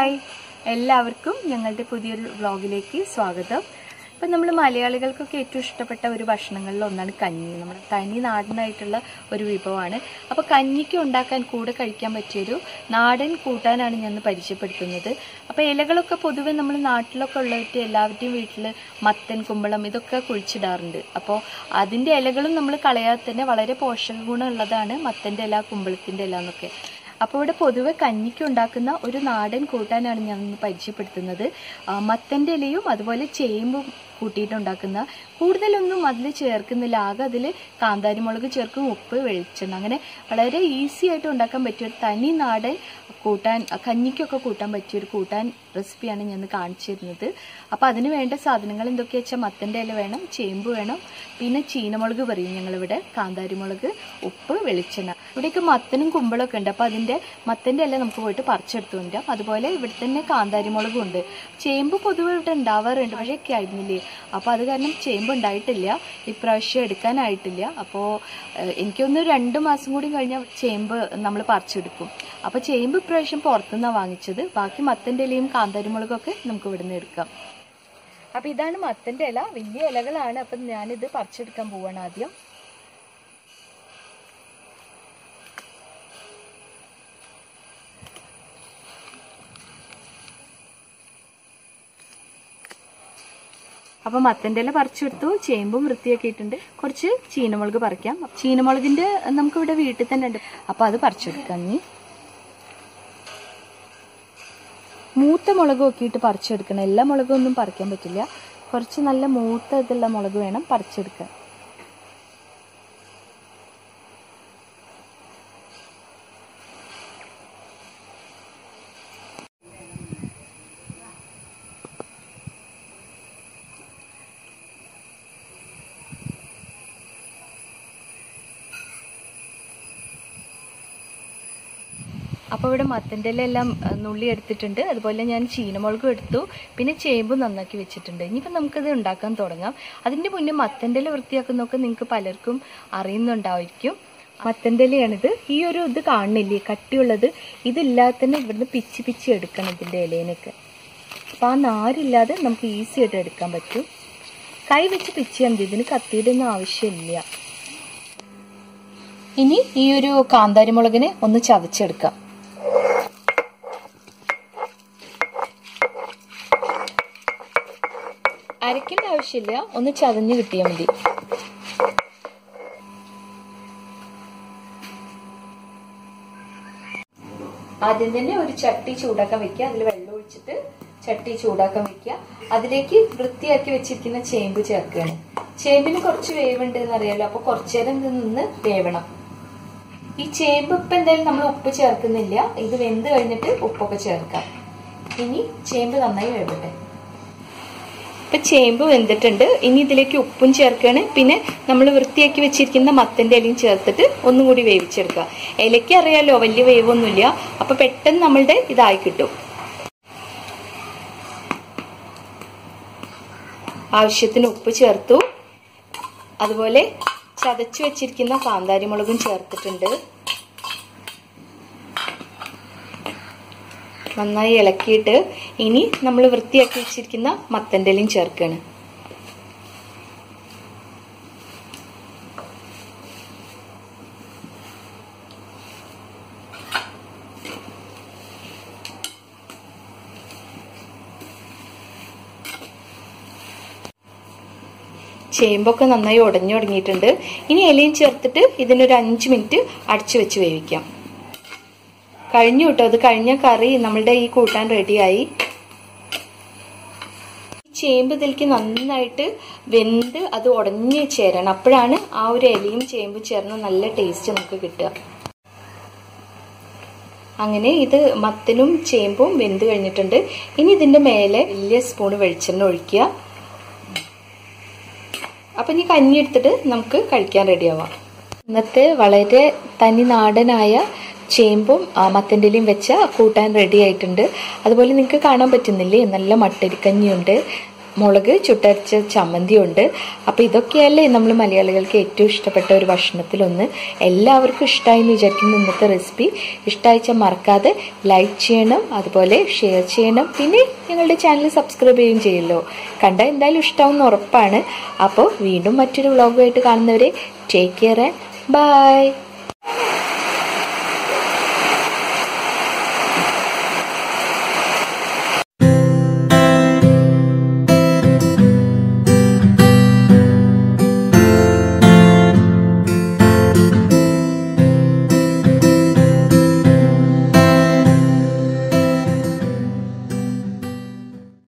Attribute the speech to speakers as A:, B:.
A: hi എല്ലാവർക്കും ഞങ്ങളുടെ പുതിയൊരു വ്ളോഗിലേക്ക് സ്വാഗതം ഇപ്പം നമ്മൾ മലയാളികൾക്കൊക്കെ ഏറ്റവും ഇഷ്ടപ്പെട്ട ഒരു ഭക്ഷണങ്ങളിൽ ഒന്നാണ് കഞ്ഞി നമ്മുടെ തനി നാടനായിട്ടുള്ള ഒരു വിഭവമാണ് അപ്പോൾ കഞ്ഞിക്ക് ഉണ്ടാക്കാൻ കൂടെ കഴിക്കാൻ പറ്റിയൊരു നാടൻ കൂട്ടാനാണ് ഞാൻ ഇന്ന് പരിചയപ്പെടുത്തുന്നത് അപ്പോൾ ഇലകളൊക്കെ പൊതുവെ നമ്മൾ നാട്ടിലൊക്കെ ഉള്ളവർക്ക് എല്ലാവരുടെയും വീട്ടിൽ മത്തൻ കുമ്പളം ഇതൊക്കെ കുഴിച്ചിടാറുണ്ട് അപ്പോൾ അതിൻ്റെ ഇലകളും നമ്മൾ കളയാതെ തന്നെ വളരെ പോഷക ഗുണമുള്ളതാണ് മത്തൻ്റെ ഇല കുമ്പളത്തിൻ്റെ ഇല എന്നൊക്കെ അപ്പോൾ ഇവിടെ പൊതുവെ കഞ്ഞിക്ക് ഉണ്ടാക്കുന്ന ഒരു നാടൻ കൂട്ടാനാണ് ഞാൻ ഇന്ന് പരിചയപ്പെടുത്തുന്നത് ആ, മത്തൻ്റെ ഇലയും അതുപോലെ ചേമ്പും കൂട്ടിയിട്ടുണ്ടാക്കുന്ന കൂടുതലൊന്നും അതിൽ ചേർക്കുന്നില്ല ആകെ അതിൽ കാന്താരിമുളക് ചേർക്കും ഉപ്പ് വെളിച്ചെണ്ണ അങ്ങനെ വളരെ ഈസി ആയിട്ട് ഉണ്ടാക്കാൻ പറ്റിയ ഒരു തനി നാടൻ കൂട്ടാൻ കഞ്ഞിക്കൊക്കെ കൂട്ടാൻ പറ്റിയ ഒരു കൂട്ടാൻ റെസിപ്പിയാണ് ഞാൻ ഇന്ന് കാണിച്ചു തരുന്നത് അപ്പോൾ അതിന് വേണ്ട സാധനങ്ങൾ എന്തൊക്കെയാ വെച്ചാൽ മത്തൻ്റെ ഇല വേണം ചേമ്പ് വേണം പിന്നെ ചീനമുളക് പറയും ഞങ്ങളിവിടെ കാന്താരിമുളക് ഉപ്പ് വെളിച്ചെണ്ണ ഇവിടെയൊക്കെ മത്തനും കുമ്പളൊക്കെ ഉണ്ട് അപ്പോൾ അതിൻ്റെ മത്തൻ്റെ ഇല നമുക്ക് പോയിട്ട് പറിച്ചെടുത്ത് കൊണ്ടുവരാം അതുപോലെ ഇവിടെ തന്നെ കാന്താരിമുളകും ഉണ്ട് ചേമ്പ് പൊതുവെ ഇവിടെ ഉണ്ടാവാറുണ്ട് പക്ഷേ ഒക്കെ ആയിരുന്നില്ലേ അപ്പോൾ അത് കാരണം ചേമ്പ് ഉണ്ടായിട്ടില്ല ഇപ്രാവശ്യം എടുക്കാനായിട്ടില്ല അപ്പോൾ എനിക്കൊന്ന് രണ്ട് മാസം കൂടി കഴിഞ്ഞാൽ ചേമ്പ് നമ്മൾ പറിച്ചെടുക്കും അപ്പോൾ ചേമ്പ് ഇപ്രാവശ്യം പുറത്തുനിന്നാണ് വാങ്ങിച്ചത് ബാക്കി മത്തൻ്റെ ഇലയും കാന്താരിമുളകൊക്കെ നമുക്ക് ഇവിടെ നിന്ന് എടുക്കാം അപ്പോൾ ഇതാണ് മത്തൻ്റെ ഇല വലിയ ഇലകളാണ് അപ്പം ഞാനിത് പറിച്ചെടുക്കാൻ പോവാണ് ആദ്യം അപ്പൊ മത്തൻ്റെ ഇല പറിച്ചെടുത്തു ചേമ്പും വൃത്തിയാക്കിയിട്ടുണ്ട് കുറച്ച് ചീനമുളക് പറിക്കാം ചീനമുളകിന്റെ നമുക്ക് ഇവിടെ വീട്ടിൽ തന്നെ ഉണ്ട് അപ്പൊ അത് പറിച്ചെടുക്കാം നീ മൂത്ത മുളക് നോക്കിയിട്ട് പറിച്ചെടുക്കണം എല്ലാ മുളകും ഒന്നും പറിക്കാൻ പറ്റില്ല കുറച്ച് നല്ല മൂത്ത ഇതുള്ള മുളക് വേണം പറിച്ചെടുക്കാൻ അപ്പോൾ ഇവിടെ മത്തൻ്റെ എല്ലാം അഹ്, നുള്ളി എടുത്തിട്ടുണ്ട് അതുപോലെ ഞാൻ ചീനമുളകും എടുത്തു പിന്നെ ചേമ്പും നന്നാക്കി വെച്ചിട്ടുണ്ട് ഇനിയിപ്പോൾ നമുക്കത് ഉണ്ടാക്കാൻ തുടങ്ങാം അതിൻ്റെ മുന്നേ മത്തൻ്റെ ഇല വൃത്തിയാക്കുന്നതൊക്കെ നിങ്ങൾക്ക് പലർക്കും അറിയുന്നുണ്ടായിരിക്കും മത്തൻ്റെ ഇലയാണിത് ഈ ഒരു ഇത് കാണുന്നില്ലേ കട്ടിയുള്ളത് ഇതില്ലാതെ തന്നെ ഇവിടുന്ന് പിച്ചി പിച്ചി എടുക്കണം ഇതിൻ്റെ ഇലേനൊക്കെ അപ്പം ആ നാരില്ലാതെ നമുക്ക് ഈസി ആയിട്ട് എടുക്കാൻ പറ്റും കൈ വെച്ച് പിച്ചിയാൽ മതി ഇതിന് കത്തിയുടെ ഒന്നും ആവശ്യമില്ല ഇനി ഈ ഒരു കാന്താരിമുളകിനെ ഒന്ന് ചതച്ചെടുക്കാം അരക്കേണ്ട ആവശ്യമില്ല ഒന്ന് ചതഞ്ഞ് കിട്ടിയാൽ മതി ആദ്യം തന്നെ ഒരു ചട്ടി ചൂടാക്കാൻ വെക്കുക അതിൽ വെള്ളം ഒഴിച്ചിട്ട് ചട്ടി ചൂടാക്കാൻ വെക്കുക അതിലേക്ക് വൃത്തിയാക്കി വെച്ചിരിക്കുന്ന ചേമ്പ് ചേർക്കുകയാണ് ചേമ്പിന് കുറച്ച് വേവുണ്ട് എന്ന് അറിയാലോ അപ്പൊ കുറച്ചേരം ഇത് നിന്ന് വേവണം ഈ ചേമ്പ് ഇപ്പൊ എന്തായാലും നമ്മൾ ഉപ്പ് ചേർക്കുന്നില്ല ഇത് വെന്ത് കഴിഞ്ഞിട്ട് ഉപ്പൊക്കെ ചേർക്കാം ഇനി ചേമ്പ് നന്നായി വേവട്ടെ ഇപ്പൊ ചേമ്പ് വെന്തിട്ടുണ്ട് ഇനി ഇതിലേക്ക് ഉപ്പും ചേർക്കുകയാണ് പിന്നെ നമ്മൾ വൃത്തിയാക്കി വെച്ചിരിക്കുന്ന മത്തന്റെ ഇലയും ചേർത്തിട്ട് ഒന്നും കൂടി വേവിച്ചെടുക്കുക ഇലയ്ക്ക് അറിയാലോ വലിയ വേവൊന്നുമില്ല അപ്പൊ പെട്ടെന്ന് നമ്മളുടെ ഇതായി കിട്ടും ആവശ്യത്തിന് ഉപ്പ് ചേർത്തു അതുപോലെ ചതച്ചു വെച്ചിരിക്കുന്ന കാന്താരിമുളകും ചേർത്തിട്ടുണ്ട് നന്നായി ഇളക്കിയിട്ട് ഇനി നമ്മൾ വൃത്തിയാക്കി വെച്ചിരിക്കുന്ന മത്തൻ്റെലയും ചേർക്കുകയാണ് ചേമ്പൊക്കെ നന്നായി ഉടഞ്ഞു തുടങ്ങിയിട്ടുണ്ട് ഇനി ഇലയും ചേർത്തിട്ട് ഇതിനൊരു അഞ്ച് മിനിറ്റ് അടച്ചു വെച്ച് വേവിക്കാം കഴിഞ്ഞു കേട്ടോ അത് കഴിഞ്ഞ കറി നമ്മളുടെ ഈ കൂട്ടാൻ റെഡിയായി ചേമ്പ് ഇതിലേക്ക് നന്നായിട്ട് വെന്ത് അത് ഉടഞ്ഞ് ചേരണം അപ്പോഴാണ് ആ ഒരു ഇലയും ചേമ്പും ചേർന്ന് നല്ല ടേസ്റ്റ് നമുക്ക് കിട്ടുക അങ്ങനെ ഇത് മത്തനും ചേമ്പും വെന്ത് കഴിഞ്ഞിട്ടുണ്ട് ഇനി ഇതിന്റെ മേലെ വലിയ സ്പൂൺ വെളിച്ചെണ്ണ ഒഴിക്കുക അപ്പൊ ഇനി കഞ്ഞി എടുത്തിട്ട് നമുക്ക് കഴിക്കാൻ റെഡിയാവാം ഇന്നത്തെ വളരെ തനി നാടനായ ചേമ്പും ആ, മത്തൻ്റെലയും വെച്ച കൂട്ടാൻ റെഡി ആയിട്ടുണ്ട് അതുപോലെ നിങ്ങൾക്ക് കാണാൻ പറ്റുന്നില്ലേ നല്ല മട്ടരിക്കഞ്ഞിയുണ്ട് മുളക് ചുട്ടരച്ച ചമ്മന്തിയുണ്ട് അപ്പോൾ ഇതൊക്കെയല്ലേ നമ്മൾ മലയാളികൾക്ക് ഏറ്റവും ഇഷ്ടപ്പെട്ട ഒരു ഭക്ഷണത്തിലൊന്ന് എല്ലാവർക്കും ഇഷ്ടമായി എന്ന് വിചാരിക്കുന്നു ഇന്നത്തെ റെസിപ്പി ഇഷ്ടമായിച്ചാൽ മറക്കാതെ ലൈക്ക് ചെയ്യണം അതുപോലെ ഷെയർ ചെയ്യണം പിന്നെ ഞങ്ങളുടെ ചാനൽ സബ്സ്ക്രൈബ് ചെയ്യുകയും ചെയ്യല്ലോ കണ്ടാൽ എന്തായാലും ഇഷ്ടമാവുന്ന ഉറപ്പാണ് അപ്പോൾ വീണ്ടും മറ്റൊരു വ്ളോഗുമായിട്ട് കാണുന്നവരെ ടേക്ക് കെയർ ആൻഡ് ബൈ